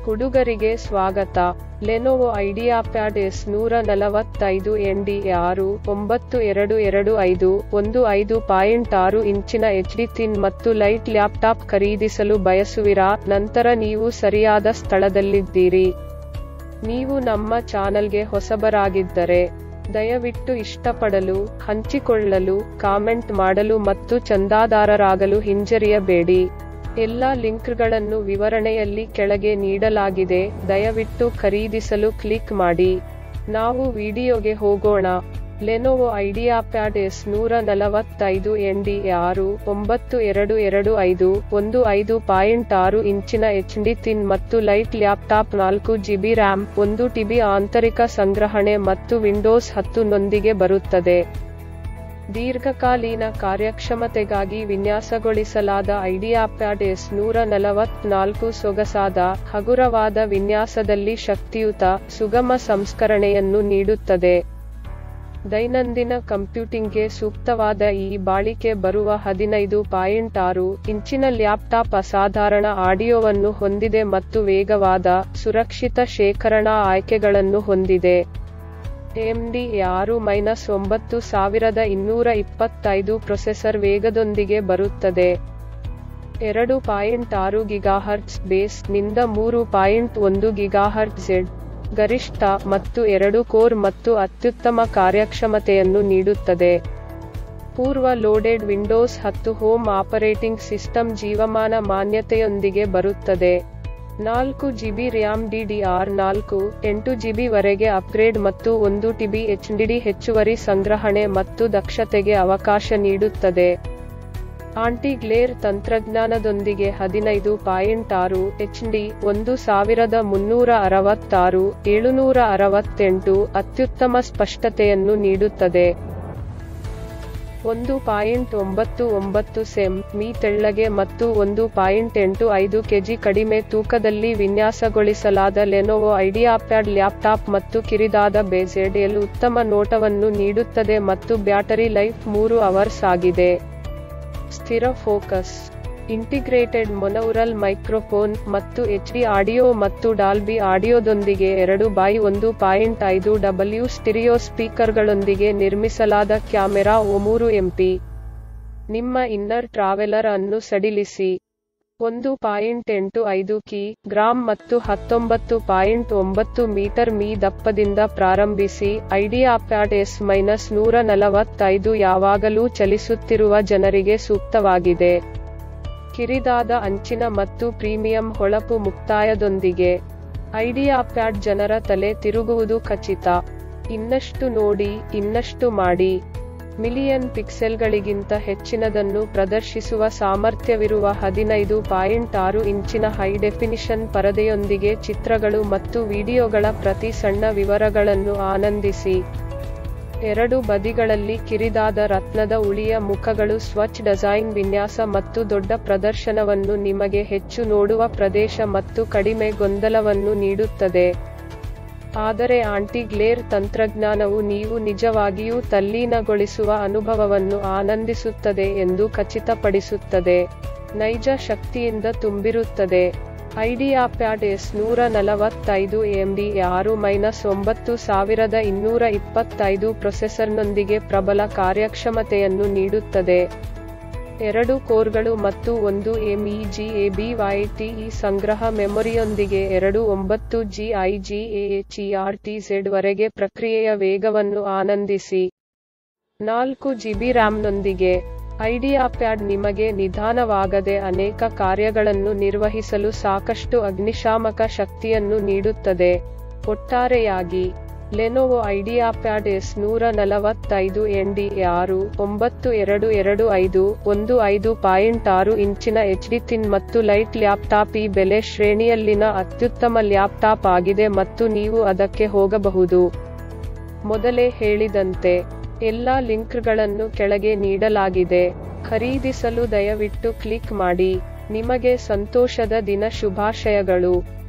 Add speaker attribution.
Speaker 1: ಹುಡುಗರಿಗೆ ಸ್ವಾಗತ Lenovo ಐಡಿಯಾಪ್ಯಾಡ್ S ನೂರ ನಲವತ್ತೈದು ಎನ್ಡಿ ಆರು ಒಂಬತ್ತು ಎರಡು ಎರಡು ಐದು ಒಂದು ಐದು ಪಾಯಿಂಟ್ ಆರು ಇಂಚಿನ ಎಚ್ಡಿ ಥಿನ್ ಮತ್ತು ಲೈಟ್ ಲ್ಯಾಪ್ಟಾಪ್ ಖರೀದಿಸಲು ಬಯಸುವಿರಾ ನಂತರ ನೀವು ಸರಿಯಾದ ಸ್ಥಳದಲ್ಲಿದ್ದೀರಿ ನೀವು ನಮ್ಮ ಚಾನಲ್ಗೆ ಹೊಸಬರಾಗಿದ್ದರೆ ದಯವಿಟ್ಟು ಇಷ್ಟಪಡಲು ಹಂಚಿಕೊಳ್ಳಲು ಕಾಮೆಂಟ್ ಮಾಡಲು ಮತ್ತು ಚಂದಾದಾರರಾಗಲು ಹಿಂಜರಿಯಬೇಡಿ ಎಲ್ಲಾ ಲಿಂಕ್ಗಳನ್ನು ವಿವರಣೆಯಲ್ಲಿ ಕೆಳಗೆ ನೀಡಲಾಗಿದೆ ದಯವಿಟ್ಟು ಖರೀದಿಸಲು ಕ್ಲಿಕ್ ಮಾಡಿ ನಾವು ವಿಡಿಯೋಗೆ ಹೋಗೋಣ ಲೆನೋವೊ ಐಡಿಯಾಪ್ಯಾಡ್ ಎಸ್ ನೂರ ನಲವತ್ತೈದು ಎನ್ಡಿ ಆರು ಒಂಬತ್ತು ಎರಡು ಎರಡು ಐದು ಒಂದು ಐದು ಪಾಯಿಂಟ್ ಆರು ಇಂಚಿನ ಎಚ್ಡಿ ಥಿನ್ ಮತ್ತು ಲೈಟ್ ಲ್ಯಾಪ್ಟಾಪ್ ನಾಲ್ಕು ಜಿಬಿ ರ್ಯಾಮ್ ಒಂದು ಟಿಬಿ ಆಂತರಿಕ ಸಂಗ್ರಹಣೆ ಮತ್ತು ವಿಂಡೋಸ್ ಹತ್ತು ನೊಂದಿಗೆ ಬರುತ್ತದೆ ದೀರ್ಘಕಾಲೀನ ಕಾರ್ಯಕ್ಷಮತೆಗಾಗಿ ವಿನ್ಯಾಸಗೊಳಿಸಲಾದ ಐಡಿಯಾಪ್ಯಾಡ್ ಎಸ್ ನೂರ ನಲವತ್ನಾಲ್ಕು ಸೊಗಸಾದ ಹಗುರವಾದ ವಿನ್ಯಾಸದಲ್ಲಿ ಶಕ್ತಿಯುತ ಸುಗಮ ಸಂಸ್ಕರಣೆಯನ್ನು ನೀಡುತ್ತದೆ ದೈನಂದಿನ ಕಂಪ್ಯೂಟಿಂಗ್ಗೆ ಸೂಕ್ತವಾದ ಈ ಬಾಳಿಕೆ ಬರುವ ಹದಿನೈದು ಪಾಯಿಂಟ್ ಆರು ಇಂಚಿನ ಲ್ಯಾಪ್ಟಾಪ್ ಅಸಾಧಾರಣ ಆಡಿಯೋವನ್ನು ಹೊಂದಿದೆ ಮತ್ತು ವೇಗವಾದ ಸುರಕ್ಷಿತ ಶೇಖರಣಾ ಆಯ್ಕೆಗಳನ್ನು ಹೊಂದಿದೆ ಎಮ್ಡಿ ಆರು ಮೈನಸ್ ಒಂಬತ್ತು ಸಾವಿರದ ಇನ್ನೂರ ಇಪ್ಪತ್ತೈದು ಪ್ರೊಸೆಸರ್ ವೇಗದೊಂದಿಗೆ ಬರುತ್ತದೆ ಎರಡು ಪಾಯಿಂಟ್ ಆರು ಗಿಗಾಹರ್ಟ್ಸ್ ಬೇಸ್ ನಿಂದ ಮೂರು ಪಾಯಿಂಟ್ ಒಂದು ಗಿಗಾಹರ್ಟ್ ಝೆಡ್ ಗರಿಷ್ಠ ಮತ್ತು ಎರಡು ಕೋರ್ ಮತ್ತು ಅತ್ಯುತ್ತಮ ಕಾರ್ಯಕ್ಷಮತೆಯನ್ನು ನೀಡುತ್ತದೆ ಪೂರ್ವ ಲೋಡೆಡ್ ವಿಂಡೋಸ್ ಹತ್ತು ಹೋಮ್ ಆಪರೇಟಿಂಗ್ ಸಿಸ್ಟಮ್ ಜೀವಮಾನ ಮಾನ್ಯತೆಯೊಂದಿಗೆ ಬರುತ್ತದೆ ನಾಲ್ಕು ಜಿಬಿ ರ್ಯಾಮ್ ಡಿಡಿಆರ್ ನಾಲ್ಕು ಎಂಟು ಜಿಬಿ ವರೆಗೆ ಅಪ್ಗ್ರೇಡ್ ಮತ್ತು ಒಂದು ಟಿಬಿ ಎಚ್ಡಿಡಿ ಹೆಚ್ಚುವರಿ ಸಂಗ್ರಹಣೆ ಮತ್ತು ದಕ್ಷತೆಗೆ ಅವಕಾಶ ನೀಡುತ್ತದೆ ಆಂಟಿ ಗ್ಲೇರ್ ತಂತ್ರಜ್ಞಾನದೊಂದಿಗೆ ಹದಿನೈದು ಪಾಯಿಂಟ್ ಆರು ಎಚ್ಡಿ ಒಂದು ಸಾವಿರದ ಮುನ್ನೂರ ಅರವತ್ತಾರು ಏಳುನೂರ ಅರವತ್ತೆಂಟು ಅತ್ಯುತ್ತಮ ಸ್ಪಷ್ಟತೆಯನ್ನು ನೀಡುತ್ತದೆ ಒಂದು ಪಾಯಿಂಟ್ ಒಂಬತ್ತು ಒಂಬತ್ತು ಸೆಂ ಮೀ ತೆಳ್ಳಗೆ ಮತ್ತು ಒಂದು ಪಾಯಿಂಟ್ ಎಂಟು ಐದು ಕೆಜಿ ಕಡಿಮೆ ತೂಕದಲ್ಲಿ ವಿನ್ಯಾಸಗೊಳಿಸಲಾದ ಲೆನೋವೊ ಐಡಿಯಾಪ್ಯಾಡ್ ಲ್ಯಾಪ್ಟಾಪ್ ಮತ್ತು ಕಿರಿದಾದ ಬೆಜೆಡ್ ಎಲ್ ಉತ್ತಮ ನೋಟವನ್ನು ನೀಡುತ್ತದೆ ಮತ್ತು ಬ್ಯಾಟರಿ ಲೈಫ್ ಮೂರು ಅವರ್ಸ್ ಆಗಿದೆ ಸ್ಥಿರ ಫೋಕಸ್ ಇಂಟಿಗ್ರೇಟೆಡ್ ಮೊನೌರಲ್ ಮೈಕ್ರೋಫೋನ್ ಮತ್ತು ಎಚ್ಡಿ ಆಡಿಯೋ ಮತ್ತು ಡಾಲ್ಬಿ ಆಡಿಯೋದೊಂದಿಗೆ ಎರಡು ಬೈ ಒಂದು ಪಾಯಿಂಟ್ ಐದು ಡಬ್ಲ್ಯೂ ಸ್ಟಿರಿಯೋ ಸ್ಪೀಕರ್ಗಳೊಂದಿಗೆ ನಿರ್ಮಿಸಲಾದ ಕ್ಯಾಮೆರಾ ಮೂರು ಎಂಪಿ ನಿಮ್ಮ ಇನ್ನರ್ ಟ್ರಾವೆಲರ್ ಅನ್ನು ಸಡಿಲಿಸಿ ಒಂದು ಪಾಯಿಂಟ್ ಎಂಟು ಐದು ಕಿ ಗ್ರಾಂ ಮತ್ತು ಹತ್ತೊಂಬತ್ತು ಪಾಯಿಂಟ್ ಒಂಬತ್ತು ಮೀಟರ್ ಮೀ ದಪ್ಪದಿಂದ ಪ್ರಾರಂಭಿಸಿ ಐಡಿಯಾಪ್ಯಾಡ್ ಎಸ್ ಮೈನಸ್ ನೂರ ನಲವತ್ತೈದು ಯಾವಾಗಲೂ ಚಲಿಸುತ್ತಿರುವ ಜನರಿಗೆ ಸೂಕ್ತವಾಗಿದೆ ಕಿರಿದಾದ ಅಂಚಿನ ಮತ್ತು ಪ್ರೀಮಿಯಂ ಹೊಳಪು ಮುಕ್ತಾಯದೊಂದಿಗೆ ಐಡಿಯಾಪ್ಯಾಡ್ ಜನರ ತಲೆ ತಿರುಗುವುದು ಖಚಿತ ಇನ್ನಷ್ಟು ನೋಡಿ ಇನ್ನಷ್ಟು ಮಾಡಿ ಮಿಲಿಯನ್ ಪಿಕ್ಸೆಲ್ಗಳಿಗಿಂತ ಹೆಚ್ಚಿನದನ್ನು ಪ್ರದರ್ಶಿಸುವ ಸಾಮರ್ಥ್ಯವಿರುವ ಹದಿನೈದು ಪಾಯಿಂಟ್ ಆರು ಇಂಚಿನ ಹೈ ಡೆಫಿನಿಷನ್ ಪರದೆಯೊಂದಿಗೆ ಚಿತ್ರಗಳು ಮತ್ತು ವಿಡಿಯೋಗಳ ಪ್ರತಿ ಸಣ್ಣ ವಿವರಗಳನ್ನು ಆನಂದಿಸಿ ಎರಡು ಬದಿಗಳಲ್ಲಿ ಕಿರಿದಾದ ರತ್ನದ ಉಳಿಯ ಮುಖಗಳು ಸ್ವಚ್ ಡಿಸೈನ್ ವಿನ್ಯಾಸ ಮತ್ತು ದೊಡ್ಡ ಪ್ರದರ್ಶನವನ್ನು ನಿಮಗೆ ಹೆಚ್ಚು ನೋಡುವ ಪ್ರದೇಶ ಮತ್ತು ಕಡಿಮೆ ಗೊಂದಲವನ್ನು ನೀಡುತ್ತದೆ ಆದರೆ ಆಂಟಿ ಗ್ಲೇರ್ ತಂತ್ರಜ್ಞಾನವು ನೀವು ನಿಜವಾಗಿಯೂ ತಲ್ಲೀನಗೊಳಿಸುವ ಅನುಭವವನ್ನು ಆನಂದಿಸುತ್ತದೆ ಎಂದು ಖಚಿತಪಡಿಸುತ್ತದೆ ನೈಜ ಶಕ್ತಿಯಿಂದ ತುಂಬಿರುತ್ತದೆ ಐಡಿಯಾಪ್ಯಾಡ್ ಎಸ್ ನೂರ ನಲವತ್ತೈದು ಎಂಡಿ ಆರು ಮೈನಸ್ ಒಂಬತ್ತು ಸಾವಿರದ ಇನ್ನೂರ ಇಪ್ಪತ್ತೈದು ಪ್ರೊಸೆಸರ್ನೊಂದಿಗೆ ಪ್ರಬಲ ಕಾರ್ಯಕ್ಷಮತೆಯನ್ನು ನೀಡುತ್ತದೆ ಎರಡು ಕೋರ್ಗಳು ಮತ್ತು ಒಂದು ಎಂಇಜಿ ಎಬಿವೈಟಿಇ ಸಂಗ್ರಹ ಮೆಮೊರಿಯೊಂದಿಗೆ ಎರಡು ಒಂಬತ್ತು ಜಿಐಜಿಎಚಿಆರ್ಟಿಝೆಡ್ ವರೆಗೆ ಪ್ರಕ್ರಿಯೆಯ ವೇಗವನ್ನು ಆನಂದಿಸಿ ನಾಲ್ಕು ಜಿಬಿ ರ್ಯಾಮ್ನೊಂದಿಗೆ ಐಡಿಯಾಪ್ಯಾಡ್ ನಿಮಗೆ ನಿಧಾನವಾಗದೆ ಅನೇಕ ಕಾರ್ಯಗಳನ್ನು ನಿರ್ವಹಿಸಲು ಸಾಕಷ್ಟು ಅಗ್ನಿಶಾಮಕ ಶಕ್ತಿಯನ್ನು ನೀಡುತ್ತದೆ ಒಟ್ಟಾರೆಯಾಗಿ ಲೆನೋವೊ ಐಡಿಯಾಪ್ಯಾಡ್ ಎಸ್ ನೂರ ನಲವತ್ತೈದು ಎನ್ಡಿ ಆರು ಒಂಬತ್ತು ಎರಡು ಎರಡು ಐದು ಒಂದು ಐದು ಪಾಯಿಂಟ್ ಆರು ಇಂಚಿನ ಎಚ್ಡಿ ಥಿನ್ ಮತ್ತು ಲೈಟ್ ಲ್ಯಾಪ್ಟಾಪ್ ಈ ಬೆಲೆ ಶ್ರೇಣಿಯಲ್ಲಿನ ಅತ್ಯುತ್ತಮ ಲ್ಯಾಪ್ಟಾಪ್ ಆಗಿದೆ ಮತ್ತು ನೀವು ಅದಕ್ಕೆ ಹೋಗಬಹುದು ಮೊದಲೇ ಹೇಳಿದಂತೆ ಎಲ್ಲಾ ಲಿಂಕ್ಗಳನ್ನು ಕೆಳಗೆ ನೀಡಲಾಗಿದೆ ಖರೀದಿಸಲು ದಯವಿಟ್ಟು ಕ್ಲಿಕ್ ಮಾಡಿ ನಿಮಗೆ ಸಂತೋಷದ ದಿನ ಶುಭಾಶಯಗಳು